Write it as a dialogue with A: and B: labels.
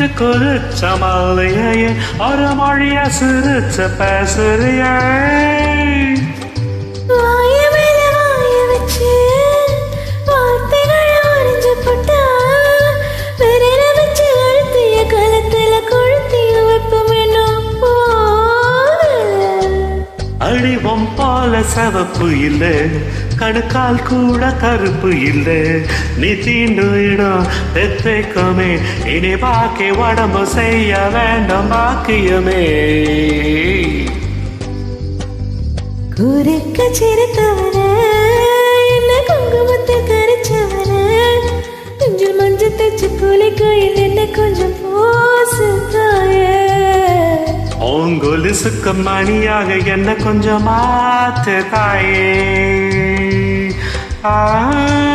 A: விட்டு குறிச்ச மல்லையே ஒரு மொழிய சிரிச்ச பேசுறியே
B: வாய மேல வாய வச்சு வார்த்தைகளை உறிஞ்சு போட்டா விரல வச்சு அழுத்திய கலத்துல கொளுத்திய வெப்பம் வேணும்
A: அடிவம் போல சவப்பு இல்ல கணுக்கால் கூட கருப்பு இல்ல நீ தீண்டு இடம் பெத்தைக்குமே இனி பாக்கி உடம்பு செய்ய வேண்டாம் பாக்கியமே
B: குறுக்க சிரித்தவன என்ன குங்குமத்தில் கரைச்சவன கொஞ்சம் மஞ்சள் தச்சு குளிக்கையில் என்ன கொஞ்சம் போசுத்தாய
A: ஓங்கொலுசுக்கு மணியாக என்ன கொஞ்சம் மாத்து தாயே ஆ